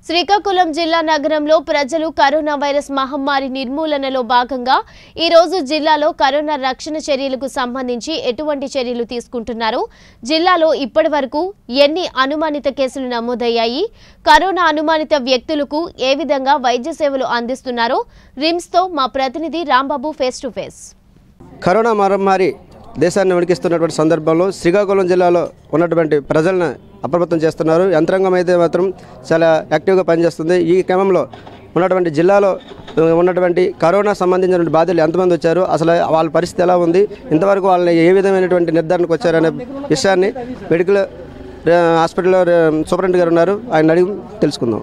శ్రీకాకుళం జిల్లా నగరంలో ప్రజలు కరోనా వైరస్ మహమ్మారి నిర్మూలనలో భాగంగా ఈ రోజు జిల్లాలో కరోనా రక్షణ చర్యలకు సంబంధించి ఎటువంటి చర్యలు తీసుకుంటున్నారు జిల్లాలో ఇప్పటి వరకు ఎన్ని అనుమానిత కేసులు నమోదయ్యాయి కరోనా అనుమానిత వ్యక్తులకు ఏ విధంగా వైద్య సేవలు అందిస్తున్నారో రిమ్స్తో మా ప్రతినిధి Rambabu face to face corona మహమ్మారి దేశాన్ని వణికిస్తున్నటువంటి సందర్భంలో శ్రీకాకుళం జిల్లాలో ఉన్నటువంటి ప్రజలను అప్రమత్తం చేస్తున్నారు యంత్రాంగం అయితే మాత్రం చాలా యాక్టివ్గా పనిచేస్తుంది ఈ క్రమంలో ఉన్నటువంటి జిల్లాలో ఆ, ఉన్నటువంటి కరోనా సంబంధించినటువంటి బాధ్యులు ఎంతమంది వచ్చారు అసలు వాళ్ళ పరిస్థితి ఎలా ఉంది ఇంతవరకు వాళ్ళని ఏ విధమైనటువంటి నిర్ధారణకు వచ్చారనే విషయాన్ని మెడికల్ ఆ, హాస్పిటల్లో ఆ, సూపరింటెండెంట్ గారు ఉన్నారు ఆయన అడిగి తెలుసుకుందాం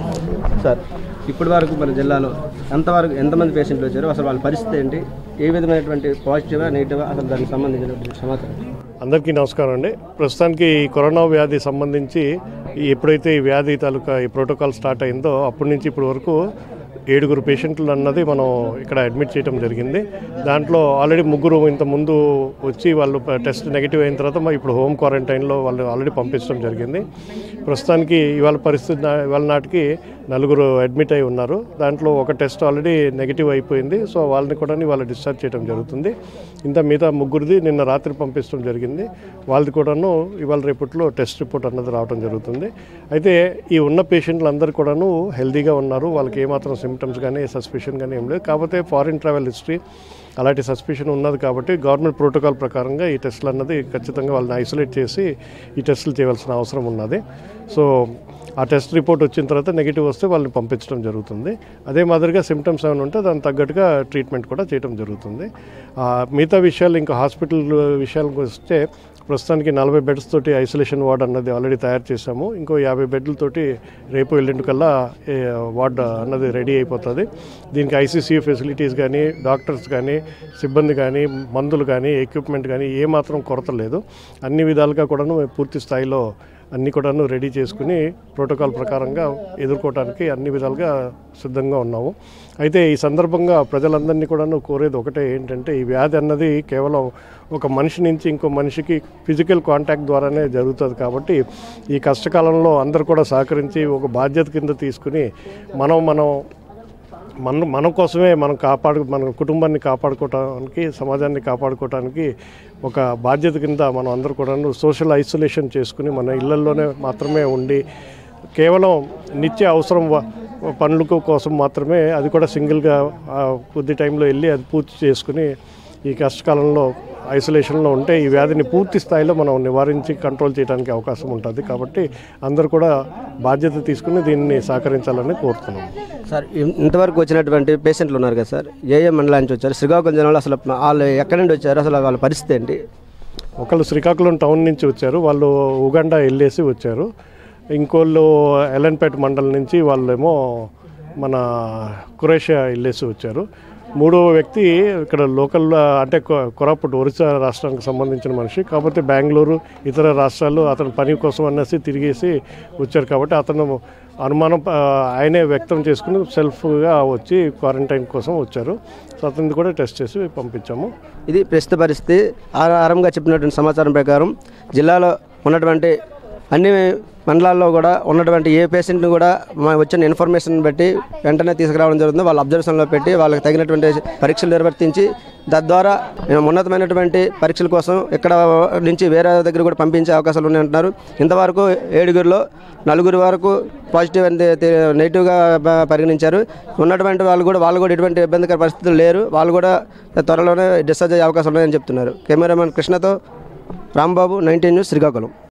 సార్ ఇప్పటి వరకు మన జిల్లాలో ఎంతవరకు ఎంతమంది పేషెంట్లు వచ్చారు అసలు వాళ్ళ పరిస్థితి ఏంటి ఏ విధమైనటువంటి పాజిటివా నెగిటివా అసలు దానికి సంబంధించినటువంటి సమాచారం అందరికీ నమస్కారం అండి ప్రస్తుతానికి ఈ కరోనా వ్యాధి సంబంధించి ఈ ఎప్పుడైతే ఈ వ్యాధి తాలూకా ఈ ప్రోటోకాల్ స్టార్ట్ అయిందో అప్పటి నుంచి ఇప్పటి వరకు ఏడుగురు పేషెంట్లు అన్నది మనం ఇక్కడ అడ్మిట్ చేయడం జరిగింది దాంట్లో ఆల్రెడీ ముగ్గురు ఇంత ముందు వచ్చి వాళ్ళు టెస్ట్ నెగిటివ్ అయిన తర్వాత మరి ఇప్పుడు హోమ్ క్వారంటైన్లో వాళ్ళు ఆల్రెడీ పంపించడం జరిగింది ప్రస్తుతానికి ఇవాళ పరిస్థితి నా- ఇవాళ నాటికి నలుగురు అడ్మిట్ అయి ఉన్నారు దాంట్లో ఒక టెస్ట్ ఆల్రెడీ నెగిటివ్ అయిపోయింది సో వాళ్ళని కూడా వాళ్ళు డిశ్చార్జ్ చేయడం జరుగుతుంది ఇంత మిగతా ముగ్గురిది నిన్న రాత్రి పంపించడం జరిగింది వాళ్ళది కూడాను ఇవాళ రేపట్లో టెస్ట్ రిపోర్ట్ అన్నది రావడం జరుగుతుంది అయితే ఈ ఉన్న పేషెంట్లు అందరు కూడాను హెల్దీగా ఉన్నారు వాళ్ళకి ఏమాత్రం సిమ్టమ్స్ కానీ సస్పిషన్ కానీ ఏం లేదు కాకపోతే ఫారిన్ ట్రావెల్ హిస్టరీ అలాంటి సస్పిషన్ ఉన్నది కాబట్టి గవర్నమెంట్ ప్రోటోకాల్ ప్రకారంగా ఈ టెస్టులు అన్నది ఖచ్చితంగా వాళ్ళని ఐసోలేట్ చేసి ఈ టెస్టులు చేయవలసిన అవసరం ఉన్నది సో ఆ టెస్ట్ రిపోర్ట్ వచ్చిన తర్వాత నెగిటివ్ వస్తే వాళ్ళని పంపించడం జరుగుతుంది అదే మాదిరిగా సిమ్టమ్స్ ఏమైనా ఉంటే దానికి తగ్గట్టుగా ట్రీట్మెంట్ కూడా చేయడం జరుగుతుంది ఆ, మిగతా విషయాలు ఇంకా హాస్పిటల్ విషయాలకు వస్తే ప్రస్తుతానికి నలభై బెడ్స్ తోటి ఐసోలేషన్ వార్డ్ అన్నది ఆల్రెడీ తయారు చేశాము ఇంకో యాభై బెడ్లతోటి రేపు ఎల్లుండి కల్లా ఏ, వార్డ్ అన్నది రెడీ అయిపోతుంది దీనికి ఐసీసీ ఫెసిలిటీస్ కానీ డాక్టర్స్ కానీ సిబ్బంది కానీ మందులు కానీ ఎక్విప్మెంట్ కానీ ఏమాత్రం కొరత లేదు అన్ని విధాలుగా కూడాను మేము పూర్తి స్థాయిలో అన్ని కూడాను రెడీ చేసుకుని ప్రోటోకాల్ ప్రకారంగా ఎదుర్కోవడానికి అన్ని విధాలుగా సిద్ధంగా ఉన్నాము అయితే ఈ సందర్భంగా ప్రజలందరినీ కూడాను కోరేది ఒకటే ఏంటంటే ఈ వ్యాధి అన్నది కేవలం ఒక మనిషి నుంచి ఇంకో మనిషికి ఫిజికల్ కాంటాక్ట్ ద్వారానే జరుగుతుంది కాబట్టి ఈ కష్టకాలంలో అందరూ కూడా సహకరించి ఒక బాధ్యత కింద తీసుకుని మనం మనం మన మన కోసమే మనం కాపాడు మన కుటుంబాన్ని కాపాడుకోవటానికి సమాజాన్ని కాపాడుకోవటానికి ఒక బాధ్యత కింద మనం అందరూ కూడా సోషల్ ఐసోలేషన్ చేసుకుని మన ఇళ్లలోనే మాత్రమే ఉండి కేవలం నిత్య అవసరం వ- పనులకు కోసం మాత్రమే అది కూడా సింగిల్గా ఆ, కొద్ది టైంలో వెళ్ళి అది పూర్తి చేసుకుని ఈ కష్టకాలంలో ఐసోలేషన్లో ఉంటే ఈ వ్యాధిని పూర్తి స్థాయిలో మనం నివారించి కంట్రోల్ చేయడానికి అవకాశం ఉంటుంది కాబట్టి అందరూ కూడా బాధ్యత తీసుకుని దీన్ని సహకరించాలని కోరుతున్నాం సార్ ఇన్- ఇంతవరకు వచ్చినటువంటి పేషెంట్లు ఉన్నారు కదా సార్ ఏ ఏ మండలం నుంచి వచ్చారు శ్రీకాకుళం జిల్లాలో అసలు వాళ్ళు ఎక్కడి నుండి వచ్చారు అసలు వాళ్ళ పరిస్థితి ఏంటి ఒకళ్ళు శ్రీకాకుళం టౌన్ నుంచి వచ్చారు వాళ్ళు ఉగండా వెళ్ళేసి వచ్చారు ఇంకోళ్ళు ఎలన్పేట మండలం నుంచి వాళ్ళేమో మన కురేషియా వెళ్ళేసి వచ్చారు మూడో వ్యక్తి ఇక్కడ లోకల్ అంటే కొ- కొరాపుట్ ఒరిస్సా రాష్ట్రానికి సంబంధించిన మనిషి కాకపోతే బెంగళూరు ఇతర రాష్ట్రాలు అతను పని కోసం అనేసి తిరిగేసి వచ్చారు కాబట్టి అతను అనుమానం ఆ, ఆయనే వ్యక్తం చేసుకుని సెల్ఫ్గా వచ్చి క్వారంటైన్ కోసం వచ్చారు సో అతన్ని కూడా టెస్ట్ చేసి పంపించాము ఇది ప్రస్తుత పరిస్థితి ఆర- ఆరంగా చెప్పినటువంటి సమాచారం ప్రకారం జిల్లాలో ఉన్నటువంటి అన్ని మండలాల్లో కూడా ఉన్నటువంటి ఏ పేషెంట్ని కూడా మా వచ్చిన ఇన్ఫర్మేషన్ బట్టి వెంటనే తీసుకురావడం జరుగుతుంది వాళ్ళ అబ్జర్వేషన్లో పెట్టి వాళ్ళకి తగినటువంటి పరీక్షలు నిర్వర్తించి తద్వారా ఉన్నతమైనటువంటి పరీక్షల కోసం ఇక్కడ నుంచి వేరే దగ్గర కూడా పంపించే అవకాశాలు ఉన్నాయంటున్నారు ఇంతవరకు ఏడుగురిలో నలుగురు వరకు పాజిటివ్ అని తె- తె- నెగిటివ్గా బ- పరిగణించారు ఉన్నటువంటి వాళ్ళు కూడా వాళ్ళు కూడా ఎటువంటి ఇబ్బందికర పరిస్థితులు లేరు వాళ్ళు కూడా త్వరలోనే డిశ్చార్జ్ అయ్యే అవకాశం ఉన్నాయని చెప్తున్నారు కెమెరామెన్ కృష్ణతో రాంబాబు నైన్టీన్ న్యూస్ శ్రీకాకుళం